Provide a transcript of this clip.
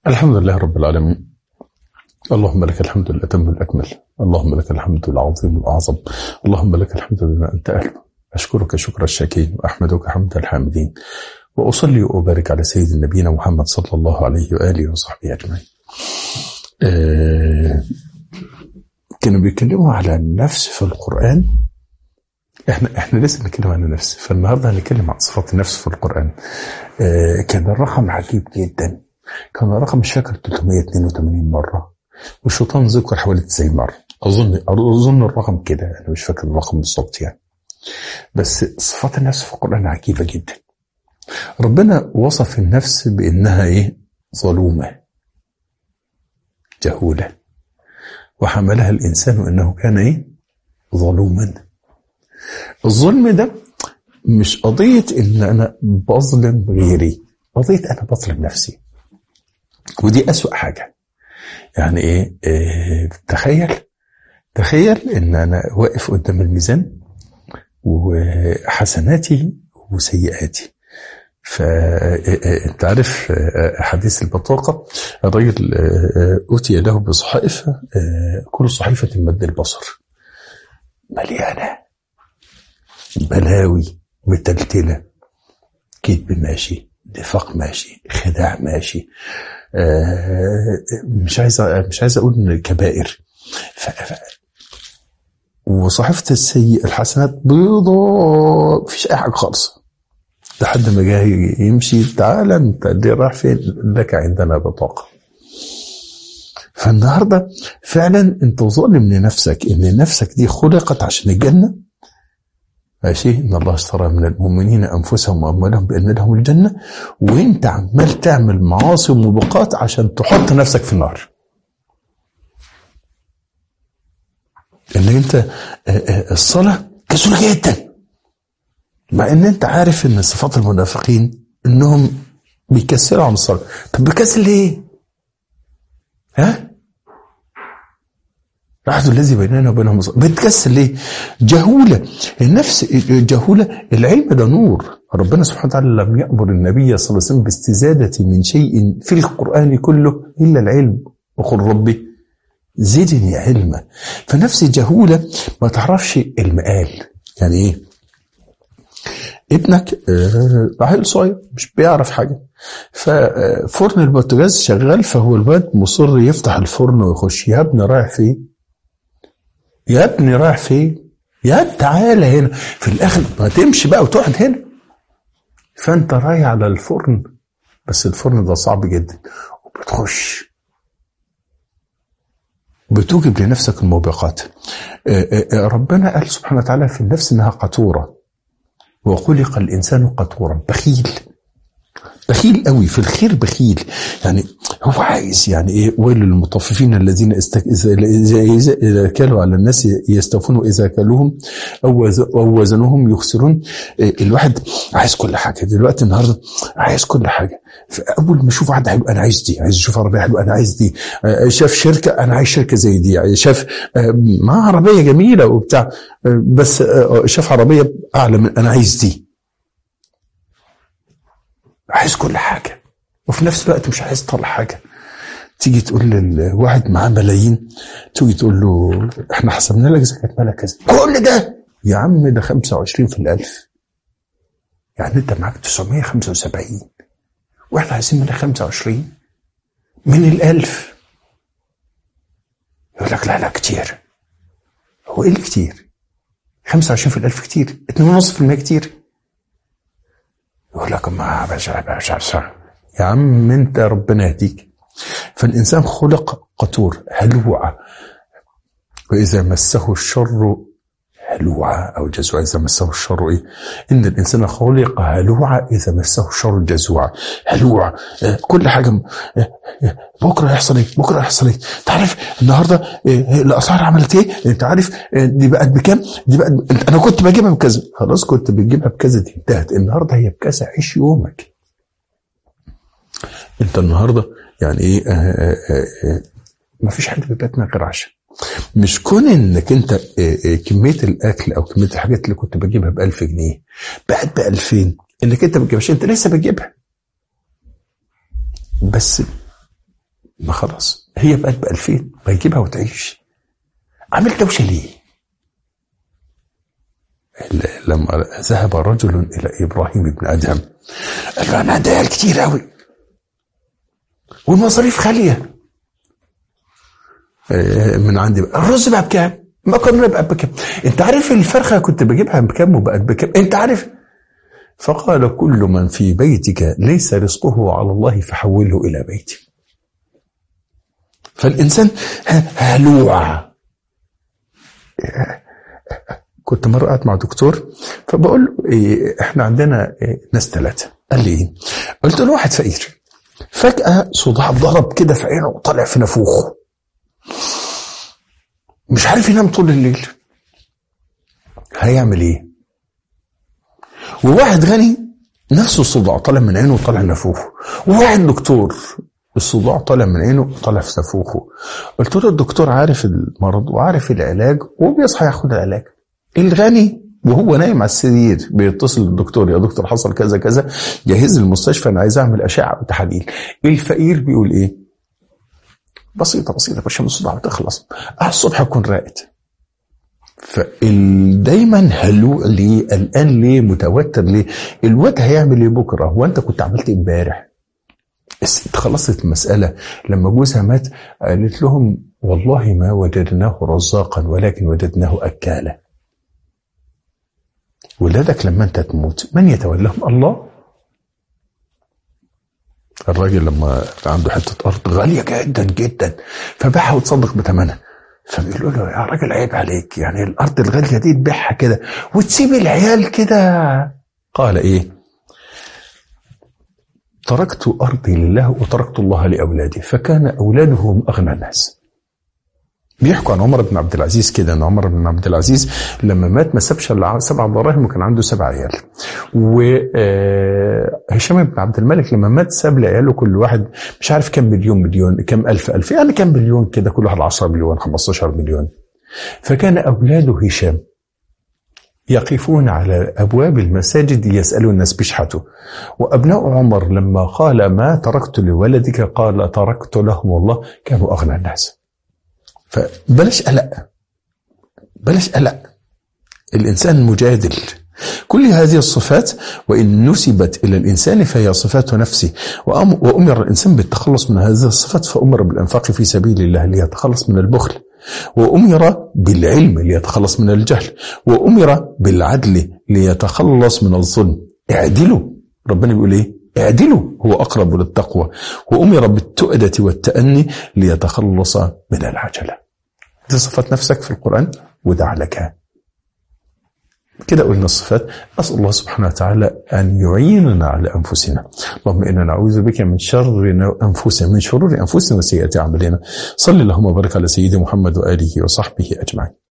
الحمد لله رب العالمين اللهم لك الحمد الأتم الأكمل اللهم لك الحمد العظيم الأعظم اللهم لك الحمد بما أنت أهل أشكرك شكر الشاكرين وأحمدك حمد الحامدين وأصلي وأبارك على سيد نبينا محمد صلى الله عليه وآله وصحبه أجمعين آه كانوا بيتكلموا على النفس في القرآن احنا احنا لسه بنتكلم عن النفس فالنهارده هنتكلم عن صفات النفس في القرآن آه كان الرقم عجيب جدا كان الرقم مش فاكر 382 مرة والشيطان ذكر حوالي 90 مرة أظن أظن الرقم كده أنا مش فاكر الرقم بالظبط يعني بس صفات النفس في القرآن عجيبة جدا ربنا وصف النفس بأنها إيه ظلومة جهولة وحملها الإنسان أنه كان إيه ظلوما الظلم ده مش قضية إن أنا بظلم غيري قضية أنا بظلم نفسي ودي أسوأ حاجة يعني إيه, إيه تخيل تخيل إن أنا واقف قدام الميزان وحسناتي وسيئاتي فأنت عارف حديث البطاقة الرجل أتي له بصحائف كل صحيفة مد البصر مليانة بلاوي متلتلة كذب ماشي نفاق ماشي خداع ماشي مش عايز مش عايز اقول كبائر ف... وصحيفة السيء الحسنات بيضاء مفيش اي حاجه خالص لحد ما جاي يمشي تعالى انت دي رايح فين لك عندنا بطاقه فالنهارده فعلا انت ظالم لنفسك ان نفسك دي خلقت عشان الجنه ماشي ان الله اشترى من المؤمنين انفسهم واموالهم بان لهم الجنه وانت عمال تعمل معاصي وموبقات عشان تحط نفسك في النار ان انت الصلاه كسول جدا مع ان انت عارف ان صفات المنافقين انهم بيكسروا عن الصلاه طب بيكسر ليه؟ ها؟ العهد الذي بيننا وبينهم بتكسل ليه؟ جهوله النفس جهوله العلم ده نور ربنا سبحانه وتعالى لم يامر النبي صلى الله عليه وسلم باستزاده من شيء في القران كله الا العلم وقل ربي زدني علما فنفس جهوله ما تعرفش المقال يعني ايه؟ ابنك عيل صغير مش بيعرف حاجه ففرن البوتاجاز شغال فهو الواد مصر يفتح الفرن ويخش يا ابني رايح فين؟ يا ابني رايح فين؟ يا تعالى هنا في الاخر ما تمشي بقى وتقعد هنا فانت رايح على الفرن بس الفرن ده صعب جدا وبتخش بتوجب لنفسك الموبقات ربنا قال سبحانه وتعالى في النفس انها قطوره وخلق الانسان قطورا بخيل بخيل قوي في الخير بخيل يعني هو عايز يعني ايه ويل للمطففين الذين استك... اذا اذا كالوا على الناس يستوفون واذا كالوهم او او وزنهم يخسرون إيه الواحد عايز كل حاجه دلوقتي النهارده عايز كل حاجه اول ما اشوف واحد حلو انا عايز دي عايز اشوف عربيه حلوه انا عايز دي شاف شركه انا عايز شركه زي دي شاف معاه عربيه جميله وبتاع بس شاف عربيه اعلى من انا عايز دي عايز كل حاجة وفي نفس الوقت مش عايز تطلع حاجة تيجي تقول لواحد معاه ملايين تيجي تقول له احنا حسبنا لك زكاة مالك كذا كل ده يا عم ده 25 في الألف يعني انت معاك 975 واحنا عايزين منك 25 من الألف يقول لك لا لا كتير هو ايه اللي كتير 25 في الألف كتير 2.5% كتير يقول لك ما باشا باشا يا عم انت ربنا يهديك فالانسان خلق قطور هلوعة واذا مسه الشر هلوعة او جزوعة اذا مسه الشر ايه ان الانسان خلق هلوعة اذا مسه الشر جزوعة هلوعة اه كل حاجة اه بكره يحصل ايه بكره يحصل ايه تعرف النهارده اه الاسعار عملت ايه انت عارف دي بقت بكام دي بقت انا كنت بجيبها بكذا خلاص كنت بتجيبها بكذا دي انتهت النهارده هي بكذا عيش يومك انت النهارده يعني ايه ما فيش حد بيبات من غير عشاء مش كون انك انت كميه الاكل او كميه الحاجات اللي كنت بجيبها ب 1000 جنيه بقت ب 2000 انك انت ما بتجيبهاش انت لسه بتجيبها بس ما خلاص هي بقت ب 2000 ما يجيبها وتعيش عامل دوشه ليه؟ لما ذهب رجل الى ابراهيم بن ادهم قال له انا عندي عيال كتير قوي والمصاريف خاليه من عندي بقى. الرز بقى بكام؟ المكرونه بقى بكام؟ انت عارف الفرخه كنت بجيبها بكام وبقت بكام؟ انت عارف؟ فقال كل من في بيتك ليس رزقه على الله فحوله الى بيتي. فالانسان هلوع كنت مره قاعد مع دكتور فبقول له إيه احنا عندنا إيه ناس ثلاثه قال لي ايه؟ قلت له واحد فقير فجاه صداع ضرب كده في عينه وطلع في نافوخه مش عارف ينام طول الليل هيعمل ايه وواحد غني نفسه الصداع طالع من عينه وطالع نافوخه وواحد دكتور الصداع طالع من عينه وطالع في نافوخه قلت له الدكتور عارف المرض وعارف العلاج وبيصحى ياخد العلاج الغني وهو نايم على السرير بيتصل بالدكتور يا دكتور حصل كذا كذا جهز المستشفى انا عايز اعمل اشعه وتحاليل الفقير بيقول ايه بسيطه بسيطه باش الصداع بتخلص الصبح اكون راقد فدايما هلوع ليه قلقان ليه متوتر ليه الواد هيعمل ايه بكره هو انت كنت عملت امبارح الست خلصت المسألة لما جوزها مات قالت لهم والله ما وجدناه رزاقا ولكن وجدناه أكالا ولادك لما انت تموت من يتولاهم الله الراجل لما عنده حتة أرض غالية جدا جدا فباعها وتصدق بثمنها فبيقولوا له يا راجل عيب عليك يعني الأرض الغالية دي تبيعها كده وتسيب العيال كده قال إيه تركت أرضي لله وتركت الله لأولادي فكان أولاده هم أغنى الناس بيحكوا عن عمر بن عبد العزيز كده ان عمر بن عبد العزيز لما مات ما سابش الا سبع دراهم وكان عنده سبع عيال. وهشام بن عبد الملك لما مات ساب لعياله كل واحد مش عارف كم مليون مليون كم الف الف يعني كم مليون كده كل واحد 10 مليون 15 مليون. فكان اولاده هشام يقفون على ابواب المساجد يسالون الناس بشحته وابناء عمر لما قال ما تركت لولدك قال تركت لهم الله كانوا اغنى الناس. فبلاش قلق بلاش قلق الإنسان مجادل كل هذه الصفات وإن نسبت إلى الإنسان فهي صفات نفسه وأمر الإنسان بالتخلص من هذه الصفات فأمر بالإنفاق في سبيل الله ليتخلص من البخل وأمر بالعلم ليتخلص من الجهل وأمر بالعدل ليتخلص من الظلم اعدلوا ربنا بيقول ايه اعدلوا هو أقرب للتقوى وأمر بالتؤدة والتأني ليتخلص من العجلة دي صفات نفسك في القرآن ودع لك كده قلنا الصفات أسأل الله سبحانه وتعالى أن يعيننا على أنفسنا اللهم إنا نعوذ بك من شر أنفسنا من شرور أنفسنا وسيئات أعمالنا صلى اللهم وبارك على سيدنا محمد وآله وصحبه أجمعين